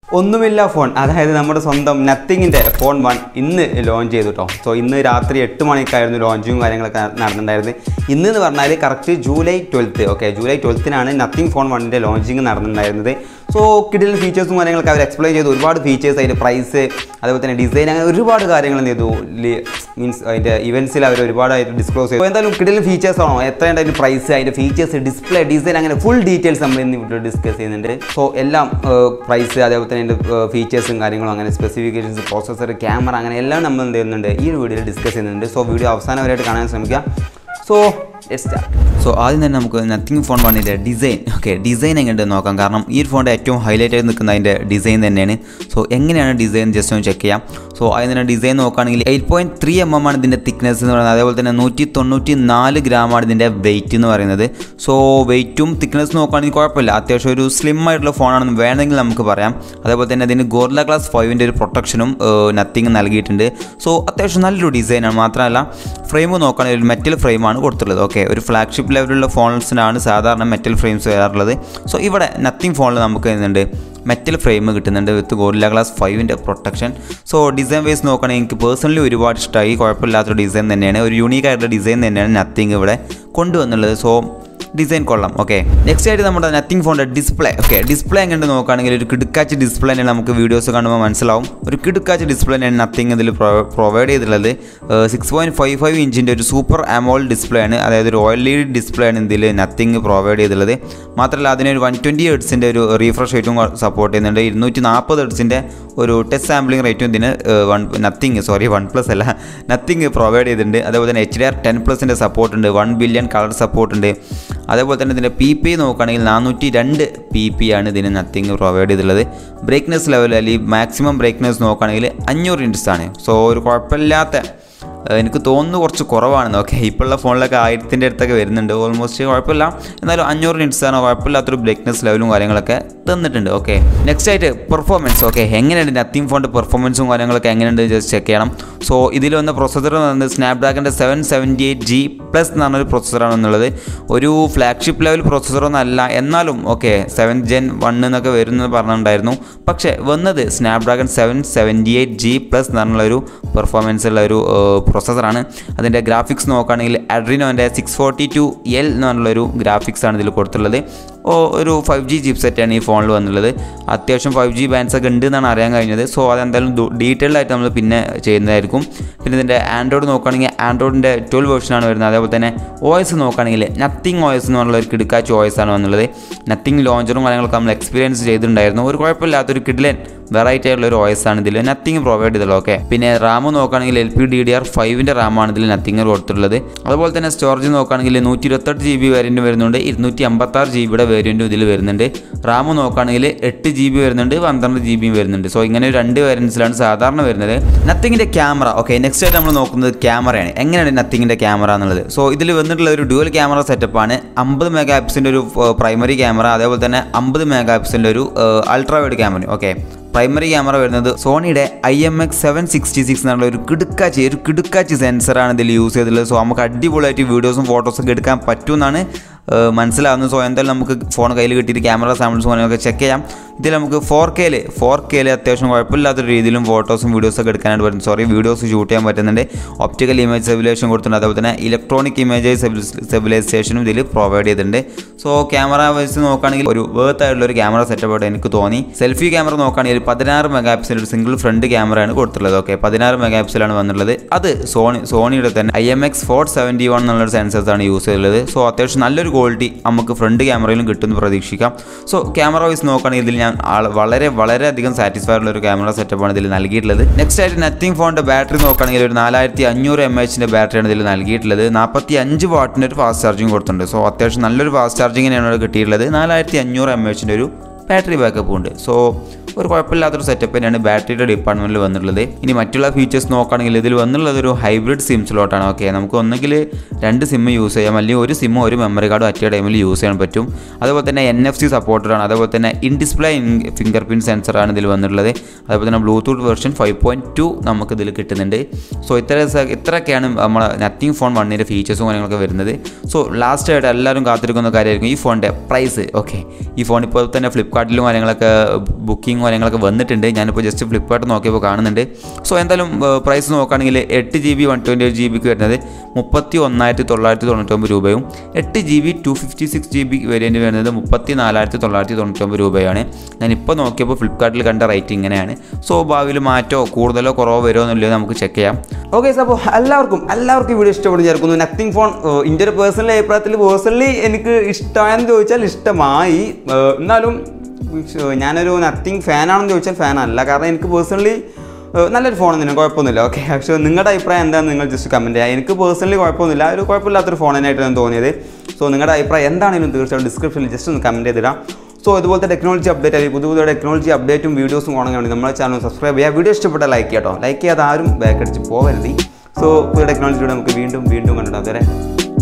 ഒന്നുമില്ല ഫോൺ അതായത് നമ്മുടെ സ്വന്തം നത്തിങ്ങിൻ്റെ ഫോൺ വൺ ഇന്ന് ലോഞ്ച് ചെയ്തു കേട്ടോ സോ ഇന്ന് രാത്രി എട്ട് മണിക്കായിരുന്നു ലോഞ്ചും കാര്യങ്ങളൊക്കെ ന- നടന്നിട്ടുണ്ടായിരുന്നത് ഇന്ന് എന്ന് പറഞ്ഞാൽ correct July twelfth okay July ട്വൽത്തിനാണ് നത്തിങ് ഫോൺ വണ്ണിൻ്റെ ലോഞ്ചിങ് നടന്നിട്ടുണ്ടായിരുന്നത് സോ കിഡിൽ ഫീച്ചേഴ്സും കാര്യങ്ങളൊക്കെ അവർ എക്സ്പ്ലെയിൻ ചെയ്തു ഒരുപാട് ഫീച്ചേഴ്സ് അതിൻ്റെ പ്രൈസ് അതുപോലെ തന്നെ ഡിസൈൻ അങ്ങനെ ഒരുപാട് കാര്യങ്ങൾ എന്ത് ചെയ്തു മീൻസ് അതിൻ്റെ ഇവൻസിൽ അവർ ഒരുപാടായിട്ട് ഡിസ്ക്ലോസ് ചെയ്തു എന്തായാലും കിഡിൽ ഫീച്ചേഴ്സ് ആണോ എത്രയുണ്ട് അതിൻ്റെ പ്രൈസ് അതിൻ്റെ ഫീച്ചേഴ്സ് ഡിസ്പ്ലേ ഡിസൈൻ അങ്ങനെ ഫുൾ ഡീറ്റെയിൽസ് നമ്മൾ ഇന്ന് ഇവിടെ ഡിസ്കസ് ചെയ്യുന്നുണ്ട് സോ എല്ലാം പ്രൈസ് അതേപോലെ തന്നെ അതിൻ്റെ ഫീച്ചേഴ്സും കാര്യങ്ങളും അങ്ങനെ സ്പെസിഫിക്കേഷൻസ് പ്രോസസ്സർ ക്യാമറ അങ്ങനെ എല്ലാം നമ്മൾ എന്ത് ചെയ്യുന്നുണ്ട് ഈ ഒരു വീഡിയോയിൽ ഡിസ്കസ് ചെയ്യുന്നുണ്ട് സോ വീഡിയോ അവസാനം വരെയായിട്ട് കാണാൻ ശ്രമിക്കുക സോ സ്റ്റാർട്ട് സോ ആദ്യം തന്നെ നമുക്ക് നത്തിങ് ഫോൺ വണ്ണിൻ്റെ ഡിസൈൻ ഓക്കെ ഡിസൈൻ എങ്ങനെയുണ്ടെന്ന് നോക്കാം കാരണം ഈ ഒരു ഫോണിൻ്റെ ഏറ്റവും ഹൈലൈറ്റ് ആയി നിൽക്കുന്ന അതിൻ്റെ ഡിസൈൻ തന്നെയാണ് സോ എങ്ങനെയാണ് ഡിസൈൻ ജസ്റ്റ് ഒന്ന് ചെക്ക് ചെയ്യാം സോ അതിന് തന്നെ ഡിസൈൻ നോക്കുകയാണെങ്കിൽ eight point three M M ആണ് ഇതിൻ്റെ തിക്നെസ് എന്ന് പറയുന്നത് അതേപോലെ തന്നെ നൂറ്റി തൊണ്ണൂറ്റി നാല് ഗ്രാമാണ് ഇതിൻ്റെ വെയിറ്റ് എന്ന് പറയുന്നത് സോ വെയിറ്റും തിക്നെസ് നോക്കുകയാണെങ്കിൽ കുഴപ്പമില്ല അത്യാവശ്യം ഒരു സ്ലിം ആയിട്ടുള്ള ഫോണാണെന്ന് വേണമെങ്കിൽ നമുക്ക് പറയാം അതേപോലെ തന്നെ ഇതിന് ഗോർല ക്ലാസ് ഫൈവിൻ്റെ ഒരു പ്രൊട്ടക്ഷനും നത്തിങ് നൽകിയിട്ടുണ്ട് സോ അത്യാവശ്യം നല്ലൊരു ഡിസൈനാണ് മാത്രമല്ല ഫ്രെയിം നോക്കുകയാണെങ്കിൽ ഒരു മെറ്റൽ ഫ്രെയിമാണ് കൊടുത്തിട്ടുള്ളത് ഓക്കെ ഒരു ഫ്ലാഗ്ഷിപ്പ് ലെവലിലുള്ള ഫോൺസിനാണ് സാധാരണ മെറ്റൽ ഫ്രെയിംസ് വരാറുള്ളത് സോ ഇവിടെ നത്തിങ് ഫോണിൽ നമുക്ക് എന്തുണ്ട് മെറ്റൽ ഫ്രെയിം കിട്ടുന്നുണ്ട് വിത്ത് ഗോറില്ല ഗ്ലാസ് ഫൈവിൻ്റെ പ്രൊട്ടക്ഷൻ സോ ഡിസൈൻ വൈസ് നോക്കുകയാണെങ്കിൽ എനിക്ക് പേഴ്സണലി ഒരുപാട് ഇഷ്ടമായി കുഴപ്പമില്ലാത്തൊരു ഡിസൈൻ തന്നെയാണ് ഒരു യൂണീക്ക് ആയിട്ടുള്ള ഡിസൈൻ തന്നെയാണ് നത്തിങ് ഇവിടെ കൊണ്ടുവന്നുള്ളത് സോ ഡിസൈൻ കൊള്ളാം ഓക്കെ നെക്സ്റ്റ് ആയിട്ട് നമ്മുടെ നത്തിങ് ഫോണിൻ്റെ ഡിസ്പ്ലേ ഓക്കെ ഡിസ്പ്ലേ എങ്ങനെ നോക്കുകയാണെങ്കിൽ ഒരു കിടുക്കാച്ച് ഡിസ്പ്ലേ തന്നെ നമുക്ക് വീഡിയോസ് കാണുമ്പോൾ മനസ്സിലാവും ഒരു കിടുക്കാച്ച് ഡിസ്പ്ലേ തന്നെയാണ് നത്തിങ് ഇതിൽ പ്രൊവൈഡ് ചെയ്തിട്ടുള്ളത് സിക്സ് പോയിൻറ്റ് ഫൈവ് ഫൈവ് ഇഞ്ചിൻ്റെ ഒരു സൂപ്പർ അമോൾ ഡിസ്പ്ലേ ആണ് അതായത് ഒരു ഓയിൽ ലീഡ് ഡിസ്പ്ലേ ആണ് ഇതിൽ നത്തിങ് പ്രൊവൈഡ് ചെയ്തിട്ടുള്ളത് മാത്രമല്ല അതിനൊരു വൺ ട്വൻറ്റി ഹെഡ്സിൻ്റെ ഒരു റീഫ്രഷ് റേറ്റും സപ്പോർട്ട് ചെയ്യുന്നുണ്ട് ഇരുന്നൂറ്റി നാൽപ്പത് ഹെഡ്സിൻ്റെ ഒരു ടെസ്റ്റ് സാമ്പിളിംഗ് റേറ്റും ഇതിന് one Nothing sorry one plus അല്ല നത്തിങ് പ്രൊവൈഡ് ചെയ്തിട്ടുണ്ട് അതേപോലെ തന്നെ എച്ച് ഡി ആർ ടെൻ പ്ലസിൻ്റെ സപ്പോർട്ട് ഉണ്ട് വൺ ബില്യൺ കളർ സപ്പോർട്ട് ഉണ്ട് അതേപോലെ തന്നെ ഇതിൻ്റെ പി പി നോക്കുകയാണെങ്കിൽ നാനൂറ്റി രണ്ട് പി പി ആണ് ഇതിന് നത്തിങ് പ്രൊവൈഡ് ചെയ്തിട്ടുള്ളത് ബ്രേക്ക്നെസ് ലെവൽ അല്ലെങ്കിൽ മാക്സിമം ബ്രേക്ക്നെസ് നോക്കുകയാണെങ്കിൽ അഞ്ഞൂറ് ഇൻഡ്സ് ആണ് സോ ഒരു കുഴപ്പമില്ലാത്ത ഏഹ് എനിക്ക് തോന്നുന്നു കുറച്ച് കുറവാണെന്ന് ഓക്കെ ഇപ്പോഴുള്ള ഫോണിലൊക്കെ ആയിരത്തിൻ്റെ അടുത്തൊക്കെ വരുന്നുണ്ട് ഓൾമോസ്റ്റ് കുഴപ്പമില്ല എന്നാലും അഞ്ഞൂറ് ഇൻഡ്സ് ആണ് കുഴപ്പമില്ലാത്തൊരു ബ്രേക്ക്നെസ് ലെവലും കാര്യങ്ങളൊക്കെ തന്നിട്ടുണ്ട് ഓക്കെ നെക്സ്റ്റ് ആയിട്ട് പെർഫോമൻസ് ഓക്കെ എങ്ങനെയുണ്ട് നത്തിങ് ഫോണിൻ്റെ പെർഫോമൻസും കാര്യങ്ങളൊക്കെ എങ്ങനെയുണ്ട് ജസ്റ്റ് ചെക്ക് ചെയ്യണം സോ ഇതിൽ വന്ന പ്രൊസസ്സർ എന്ന് പറയുന്നത് സ്നാപ്ഡ്രാഗൻ്റെ seven seventy eight G plus എന്ന് പറഞ്ഞൊരു പ്രൊസസ്സറാണ് എന്നുള്ളത് ഒരു ഫ്ലാഗ്ഷിപ്പ് ലെവൽ പ്രൊസസ്സറൊന്നും അല്ല എന്നാലും ഓക്കെ സെവൻ ജെൻ വൺ എന്നൊക്കെ വരുന്നത് പറഞ്ഞിട്ടുണ്ടായിരുന്നു പക്ഷേ വന്നത് Snapdragon seven seventy eight G plus എന്ന് പറഞ്ഞുള്ള ഒരു പെർഫോമൻസ് ഉള്ള ഒരു പ്രൊസസ്സറാണ് അതിൻ്റെ ഗ്രാഫിക്സ് നോക്കുകയാണെങ്കിൽ അഡ്രിനോൻ്റെ സിക്സ് ഫോർട്ടി ടു എൽ എന്ന് പറഞ്ഞുള്ളൊരു ഗ്രാഫിക്സ് ആണ് ഇതിൽ കൊടുത്തിട്ടുള്ളത് ഓ ഒരു ഫൈവ് ജി ചിപ്പ് സെറ്റാണ് ഈ ഫോണിൽ വന്നുള്ളത് അത്യാവശ്യം ഫൈവ് ജി ബാൻഡ്സ് ഒക്കെ ഉണ്ട് എന്നാണ് അറിയാൻ കഴിഞ്ഞത് സോ അതെന്തായാലും ഡീറ്റെയിൽഡ് ആയിട്ട് നമ്മൾ പിന്നെ ചെയ്യുന്നതായിരിക്കും പിന്നെ ഇതിൻ്റെ ആൻഡ്രോയിഡ് നോക്കുകയാണെങ്കിൽ ആൻഡ്രോയിഡിൻ്റെ ട്വൽവ് വെർഷനാണ് വരുന്നത് അതേപോലെ തന്നെ ഒ എസ് നോക്കുകയാണെങ്കിൽ നത്തിങ് ഒ എസ് എന്ന് പറഞ്ഞുള്ള ഒരു കിടക്കാച്ച് ഒ എസ് ആണ് വന്നുള്ളത് നത്തിങ് ലോഞ്ചറും കാര്യങ്ങളൊക്കെ നമ്മൾ എക്സ്പീരിയൻസ് ചെയ്തിട്ടുണ്ടായിരുന്നു ഒരു കുഴപ്പമില്ലാത്തൊരു കിഡിലൻ വെറൈറ്റി ആയിട്ടുള്ള ഒരു ഒ എസ് ആണ് ഇതിൽ നത്തിങ് പ്രൊവൈഡ് ചെയ്തുള്ളത് ഓക്കെ പിന്നെ റാം നോക്കുകയാണെങ്കിൽ L P D D R ഫൈവിൻ്റെ റാമാണ് ഇതിൽ നത്തിങ് കൊടുത്തിട്ടുള്ളത് അതുപോലെ തന്നെ സ്റ്റോറേജ് നോക്കുകയാണെങ്കിൽ നൂറ്റി ഇരുപത്തെട്ട് ജി ബി വേരിയൻറ്റ് വരുന്നുണ്ട് ഇരുന്നൂറ്റി അമ്പത്താറ് ജി ബിയുടെ വേരിയൻറ്റും ഇതിൽ വരുന്നുണ്ട് റാം നോക്കുകയാണെങ്കിൽ എട്ട് ജി ബി വരുന്നുണ്ട് പന്ത്രണ്ട് ജി ബിയും വരുന്നുണ്ട് സോ ഇങ്ങനെ രണ്ട് വേരിയൻസിലാണ് സാധാരണ വരുന്നത് നത്തിങ്ങിൻ്റെ ക്യാമറ ഓക്കെ നെക്സ്റ്റ് ആയിട്ട് നമ്മൾ നോക്കുന്നത് ക്യാമറയാണ് എങ്ങനെയാണ് നത്തിങ്ങിൻ്റെ ക്യാമറ എന്നുള്ളത് സോ ഇതിൽ വന്നിട്ടുള്ള ഒരു ഡ്യുവൽ ക്യാമറ സെറ്റപ്പാണ് അമ്പത് മെഗാ പിക്സിൻ്റെ ഒരു പ്രൈമറി ക്യാമറ അതേപോലെ തന്നെ അമ്പത് മെഗാ പിക്സിൻ്റെ ഒരു ultra wide camera okay primary camera വരുന്നത് സോണിയുടെ I M X seven sixty six എന്നുള്ള ഒരു കിടുക്കാച്ചി ഒരു കിടുക്കാച്ചി സെൻസറാണ് ഇതിൽ യൂസ് ചെയ്തിട്ടുള്ളത് സോ നമുക്ക് അടിപൊളിയായിട്ട് വീഡിയോസും ഫോട്ടോസും ഒക്കെ എടുക്കാൻ പറ്റുമെന്നാണ് ഏഹ്, മനസ്സിലാവുന്നത് സോ എന്തായാലും നമുക്ക് ഫോൺ കയ്യിൽ കിട്ടിയിട്ട് ക്യാമറ സാമ്പിൾസും അങ്ങനെയൊക്കെ ചെക്ക് ചെയ്യാം ഇതിൽ നമുക്ക് ഫോർ കെയിൽ ഫോർ കെയിൽ അത്യാവശ്യം കുഴപ്പമില്ലാത്തൊരു രീതിയിലും ഫോട്ടോസും വീഡിയോസും ഒക്കെ എടുക്കാനായിട്ട് പറ്റും സോറി വീഡിയോസ് ഷൂട്ട് ചെയ്യാൻ പറ്റുന്നുണ്ട് ഒപ്റ്റിക്കൽ ഇമേജ് സെബിലേഷൻ കൊടുത്തിട്ടുണ്ട് അതുപോലെ തന്നെ ഇലക്ട്രോണിക് ഇമേജ് സെബിലൈസേഷനും ഇതിൽ പ്രൊവൈഡ് ചെയ്തിട്ടുണ്ട് സോ ക്യാമറ വെച്ച് നോക്കുകയാണെങ്കിൽ ഒരു വേർത്ത് ആയിട്ടുള്ള ഒരു ക്യാമറ സെറ്റപ്പ് ആയിട്ട് എനിക്ക് തോന്നി സെൽഫി ക്യാമറ നോക്കുകയാണെങ്കിൽ പതിനാറ് മെഗാ പിക്സൽ ഒരു സിംഗിൾ ഫ്രണ്ട് ക്യാമറയാണ് കൊടുത്തിട്ടുള്ളത് ഓക്കെ പതിനാറ് മെഗാ പിക്സലാണ് വന്നിട്ടുള്ളത് അത് സോണി സോണിയുടെ തന്നെ I M X four seventy one എന്നുള്ള സെൻസേഴ്സ് ആണ് യൂസ് ചെയ്തിട്ടുള്ളത് സോ അത്യാവശ്യം നല്ലൊരു ക്വാളിറ്റി നമുക്ക് ഫ്രണ്ട് ക്യാമറയിലും കിട്ടുമെന്ന് പ്രതീക്ഷിക്കാം സോ ക്യാമറ വൈസ് നോക്കുകയാണെങ്കിൽ ഇതിൽ ഞാൻ ആൾ- വളരെ വളരെയധികം സാറ്റിസ്ഫൈഡ് ഉള്ള ഒരു ക്യാമറ സെറ്റപ്പാണ് ഇതിൽ നൽകിയിട്ടുള്ളത് നെക്സ്റ്റ് ആയിട്ട് നത്തിങ് ഫോണിൻ്റെ ബാറ്ററി നോക്കുകയാണെങ്കിൽ ഒരു നാലായിരത്തി അഞ്ഞൂറ് എം എച്ചിൻ്റെ ബാറ്ററിയാണ് ഇതിൽ നൽകിയിട്ടുള്ളത് നാൽപ്പത്തി അഞ്ച് വാട്ടിൻ്റെ ഒരു ഫാസ്റ്റ് ചാർജിങ് കൊടുത്തിട്ടുണ്ട് സോ അത്യാവശ്യം നല്ലൊരു ഫാസ്റ്റ് ചാർജിങ്ങിനാണ് ഇവിടെ കിട്ടിയിട്ടുള്ളത് നാലായിരത്തി അഞ്ഞൂറ് എം എച്ചിൻ്റെ ഒരു ബാറ്ററി ബാക്കപ്പ് ഉണ്ട് സോ ഒരു കുഴപ്പമില്ലാത്തൊരു സെറ്റപ്പ് തന്നെയാണ് ബാറ്ററിയുടെ ഡിപ്പാർട്ട്മെൻറ്റിൽ വന്നിട്ടുള്ളത് ഇനി മറ്റുള്ള ഫീച്ചേഴ്സ് നോക്കുകയാണെങ്കിൽ ഇതിൽ വന്നിട്ടുള്ളത് ഒരു ഹൈബ്രിഡ് സിം സ്ലോട്ടാണ് ഓക്കെ നമുക്ക് ഒന്നെങ്കിൽ രണ്ട് സിം യൂസ് ചെയ്യാം അല്ലെങ്കിൽ ഒരു സിമ്മും ഒരു മെമ്മറി കാർഡും അറ്റ ടൈമിൽ യൂസ് ചെയ്യാൻ പറ്റും അതുപോലെ തന്നെ എൻ എഫ് സി സപ്പോർട്ടഡ് ആണ് അതുപോലെ തന്നെ ഇൻ ഡിസ്പ്ലേ ഫിംഗർ പ്രിൻറ്റ് സെൻസറാണ് ഇതിൽ വന്നിട്ടുള്ളത് അതുപോലെ തന്നെ Bluetooth version five point two നമുക്ക് ഇതിൽ കിട്ടുന്നുണ്ട് സോ ഇത്ര സ- ഇത്രയൊക്കെയാണ് നമ്മളെ നത്തിങ് ഫോൺ വണ്ണിൻ്റെ ഫീച്ചേഴ്സും കാര്യങ്ങളൊക്കെ വരുന്നത് സോ ലാസ്റ്റ് ആയിട്ട് എല്ലാവരും കാത്തിരിക്കുന്ന കാര്യമായിരിക്കും ഈ ഫോണിൻ്റെ പ്രൈസ് ഓക്കെ ഈ ഫോൺ ഇപ്പോൾ തന്നെ ഫ്ലിപ്കാർട്ട് ഫ്ലിപ്കാർട്ടിലും കാര്യങ്ങളൊക്കെ ബുക്കിംഗ് കാര്യങ്ങളൊക്കെ വന്നിട്ടുണ്ട് ഞാനിപ്പോൾ ജസ്റ്റ് ഫ്ലിപ്കാർട്ട് നോക്കിയപ്പോൾ കാണുന്നുണ്ട് സോ എന്തായാലും പ്രൈസ് നോക്കുകയാണെങ്കിൽ എട്ട് G B one twenty eight G ബിക്ക് വരുന്നത് മുപ്പത്തി ഒന്നായിരത്തി തൊള്ളായിരത്തി തൊണ്ണൂറ്റൊമ്പത് രൂപയും എട്ട് G B two fifty six G B variant വരുന്നത് മുപ്പത്തി നാലായിരത്തി തൊള്ളായിരത്തി തൊണ്ണൂറ്റൊമ്പത് രൂപയാണ് ഞാനിപ്പോൾ നോക്കിയപ്പോൾ ഫ്ലിപ്കാർട്ടിൽ കണ്ട റേറ്റ് ഇങ്ങനെയാണ് സോ ഭാവിയിൽ മാറ്റോ കൂടുതലോ കുറവോ വരുമോ എന്നുള്ളത് നമുക്ക് ചെക്ക് ചെയ്യാം ഓക്കെ സാർ അപ്പോൾ എല്ലാവർക്കും എല്ലാവർക്കും ഈ വീഡിയോ ഇഷ്ടപ്പെടും ചേർക്കുന്നു നത്തിങ് ഫോൺ എൻ്റെ ഒരു പേഴ്സണൽ അഭിപ്രായത്തിൽ പേഴ്സണലി എനിക്ക് ഇഷ്ടമായെന്ന് ചോദിച്ചാൽ ഇഷ്ടമായി ഏഹ്, എന്നാലും ഏഹ്, ഞാനൊരു നത്തിങ് ഫാനാണെന്ന് ചോദിച്ചാൽ ഫാനല്ല കാരണം എനിക്ക് പേഴ്സണലി നല്ലൊരു ഫോൺ തന്നെ കുഴപ്പമൊന്നുമില്ല ഓക്കെ പക്ഷേ നിങ്ങളുടെ അഭിപ്രായം എന്താണെന്ന് നിങ്ങൾ ജസ്റ്റ് കമൻറ്റ് ചെയ്യുക എനിക്ക് പേഴ്സണലി കുഴപ്പമൊന്നുമില്ല ഒരു കുഴപ്പമില്ലാത്തൊരു ഫോൺ തന്നെയായിട്ടാണ് തോന്നിയത് സോ നിങ്ങളുടെ അഭിപ്രായം എന്താണെങ്കിലും തീർച്ചയായിട്ടും ഡിസ്ക്രിപ്ഷനിൽ ജസ്റ്റ് ഒന്ന് കമൻറ്റ് ചെയ്തിടാം സോ ഇതുപോലത്തെ ടെക്നോളജി അപ്ഡേറ്റ് അല്ലെങ്കിൽ പുതിയ പുതിയ ടെക്നോളജി അപ്ഡേറ്റും വീഡിയോസും കാണാൻ വേണ്ടി നമ്മുടെ ചാനൽ സബ്സ്ക്രൈബ് ചെയ്യുക വീഡിയോ ഇഷ്ടപ്പെട്ടാൽ ലൈക്ക് ചെയ്യാം കേട്ടോ ലൈക്ക് ചെയ്യാതെ ആരും ബാക്ക് അടിച്ച് പോകരുത് സോ പുതിയ ടെക്നോളജിയിലൂടെ നമുക്ക് വീണ്ടും വീണ്ടും കണ്ടിട്ടാം അതുവരെ